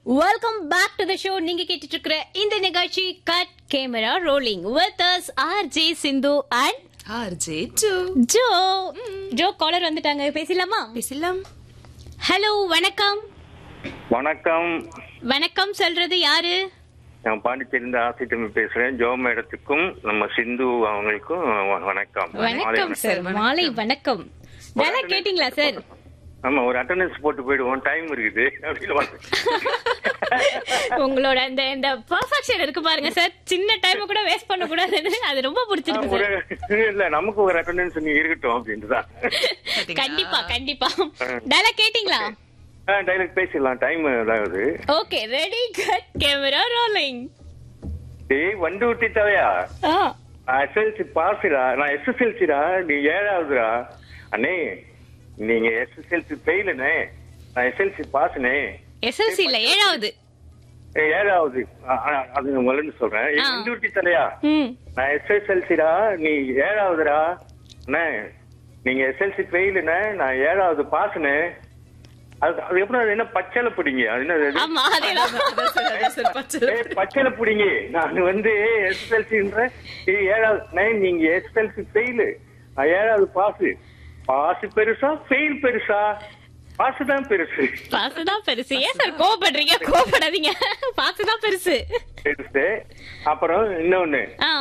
Welcome back to the show நீங்க கேட்டுட்டு இருக்கிற இந்த நிகழ்ச்சி cut camera rolling with us R J Sindhu and RJ two Jo Jo caller வந்துட்டாங்க பேசலாமா பேசலாம் ஹலோ வணக்கம் வணக்கம் வணக்கம் சொல்றது யாரு நான் பாண்டிச்சேரிந்து ஆசிட்டமி பேசுறேன் ஜோ மேடத்துக்கும் நம்ம சிந்து அவங்களுக்கும் வ- வணக்கம் மாலை வணக்கம் சார் மாலை வணக்கம் நல்லா கேட்டீங்களா சார் ஆமா ஒரு அட்டண்டன்ஸ் போட்டு போயிடுவோம் டைம் இருக்குது அப்படின்னு வந்து- உங்களோட அந்த இந்த பெர்ஃபெக்ஷன் இருக்கு பாருங்க சார் சின்ன டைம் கூட வேஸ்ட் பண்ண கூடாதுன்னு அது ரொம்ப பிடிச்சிருக்கு ஒரு சார் இல்ல நமக்கு ஒரு அட்டண்டன்ஸ் நீங்க இருக்கட்டும் அப்படின்ட்டு தான் கண்டிப்பா கண்டிப்பா நல்லா கேட்டீங்களா டைலாக் பேசிடலாம் டைம் அதாவது okay ready cut camera rolling ஏய் வண்டு ஊட்டி தவையா ஆ எஸ்எல்சி பாஸ்டா நான் எஸ்எஸ்எல்சிடா நீ ஏழாவதுடா அண்ணே நீங்க எஸ்எஸ்எல்சி ஃபெயிலுண்ணே நான் எஸ்எல்சி பாஸ்னே எஸ்எல்சி இல்ல ஏழாவது ஏய், ஏழாவது அ- அ- அது நான் முதல்ல சொல்றேன் ஏய், ஆ. வண்டு ஊட்டி தலையா ம் நான் எஸ்எஸ்எல்சிடா நீ ஏழாவதுடா அண்ணே நீங்க எஸ்எல்சி ஃபெயிலுண்ணே நான் ஏழாவது பாஸ்னே அது அது எப்படி அது என்ன பச்சைல பிடிங்க அது என்ன அது? ஆமா அதேதான் ஏய், பச்சைல பிடிங்க நான் வந்து எஸ்எஸ்எல்சின்ற ஏழாவது அண்ணே, நீங்க எஸ்எஸ்எல்சி ஃபெயிலு நான் ஏழாவது பாஸ் பாஸ் பெருசா ஃபெயில் பெருசா பாஸ் தான் பெருசு பாசு தான் பெருசு ஏன் சார் கோவப்படுறீங்க கோவப்படாதீங்க பாசு தான் பெருசு பெருசு அப்புறம் இன்னொன்னு ஆ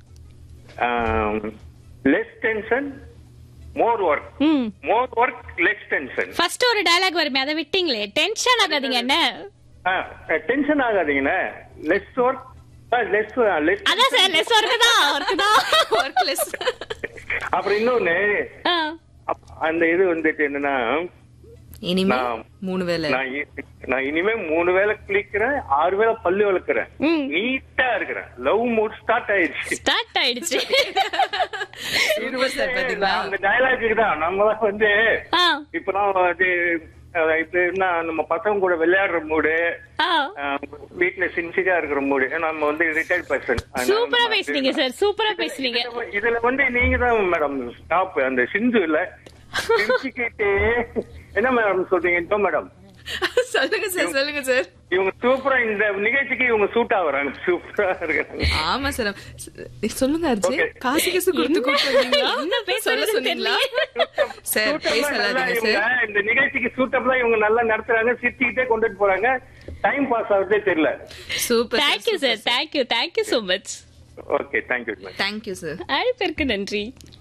less tension more work hmm more work less tension first ஒரு டயலாக் வருமே அதை விட்டீங்களே டென்ஷன் ஆகாதீங்க என்ன டென்ஷன் ஆகாதீங்கண்ணே லெஸ் ஒர்க் லெஸ் லெஸ் அதான் சார் லெஸ் ஒர்க் தான் ஒர்க் தான் ஒர்க்லெஸ் அப்புறம் இன்னொன்னு ஆ. அப்- அந்த இது வந்துட்டு என்னன்னா இனிமே நான்- மூணு வேலை நான் இ- நான் இனிமே மூணு வேளை குளிக்கிறேன் ஆறு வேளை பல்லு வளர்க்குறேன் ம். நீட்டா இருக்கிறேன் லவ் மூட் ஸ்டார்ட் ஆயிடுச்சு ஸ்டார்ட் ஆயிடுச்சு இருபது சார் பாத்தீங்களா அந்த டயலாக்கு தான் நம்ம தான் வந்து ஆ இப்ப நான் வந்து அஹ், இப்ப என்ன நம்ம பசங்க கூட விளையாடுற மூடு ஆ வீட்டுல சின்சியரா இருக்கிற மூடு நம்ம வந்து ரிட்டையர்ட் பர்சன் சூப்பரா பேசுனீங்க சார் சூப்பரா பேசுனீங்க இதுல வந்து நீங்க தான் மேடம் ஸ்டாப் அந்த சிந்து இல்ல சிரிச்சுக்கிட்டே என்ன மேடம் சொல்றீங்க இதோ மேடம் சொல்லுங்க சார் சொல்லுங்க சார் இவங்க சூப்பரா இந்த நிகழ்ச்சிக்கு இவங்க சூட் ஆகுறாங்க சூப்பரா இருக்காங்க ஆமா சார் சொல்லுங்க அர்ஜி Okay. காசு கேசு கொடுத்து கூப்பிட்டுருந்தீங்களா என்ன பேசுறது சொல்ல சொன்னீங்களா சார் Suitable பேசலாதீங்க நல்லா சார் இவங்க இந்த நிகழ்ச்சிக்கு சூட்டபிளா இவங்க நல்லா நடத்துறாங்க சிரிச்சுக்கிட்டே கொண்டுட்டு போறாங்க டைம் பாஸ் ஆகுறதே தெரியல super thank you sir thank you thank you so much okay thank you ma'am thank you sir அழைப்பிற்கு நன்றி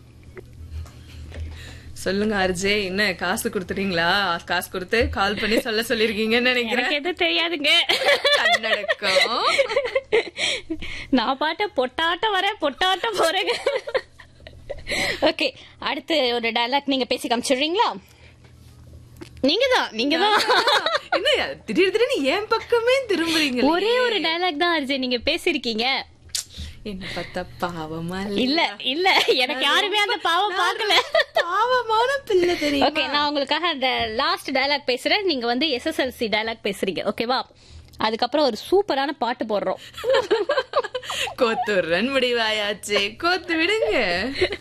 சொல்லுங்க அர்ஜே என்ன காசு கொடுத்துறீங்களா காசு கொடுத்து கால் பண்ணி சொல்ல சொல்லிருக்கீங்கன்னு நினைக்கிறேன் எனக்கு எதுவும் தெரியாதுங்க கன்னடக்கம் நான் பாட்ட பொட்டாட்டம் வரேன் பொட்டாட்டம் போறேங்க ஓகே அடுத்து ஒரு டயலாக் நீங்க பேசி காமிச்சிடுறீங்களா நீங்க தான் நீங்க தான் என்ன திடீர் திடீர்னு என் பக்கமே திரும்புறீங்க ஒரே ஒரு டயலாக் தான் அர்ஜுன் நீங்க பேசிருக்கீங்க என்ன பார்த்தா பாவமா இல்ல இல்ல எனக்கு யாருமே அந்த பாவம் பார்க்கல பாவமான பிள்ளை தெரியும் ஓகே நான் உங்களுக்காக அந்த லாஸ்ட் டயலாக் பேசுறேன் நீங்க வந்து எஸ்எஸ்எல்சி டயலாக் பேசுறீங்க ஓகேவா அதுக்கப்புறம் ஒரு சூப்பரான பாட்டு போடுறோம் கோத்து ரன் முடிவாயாச்சே கோத்து விடுங்க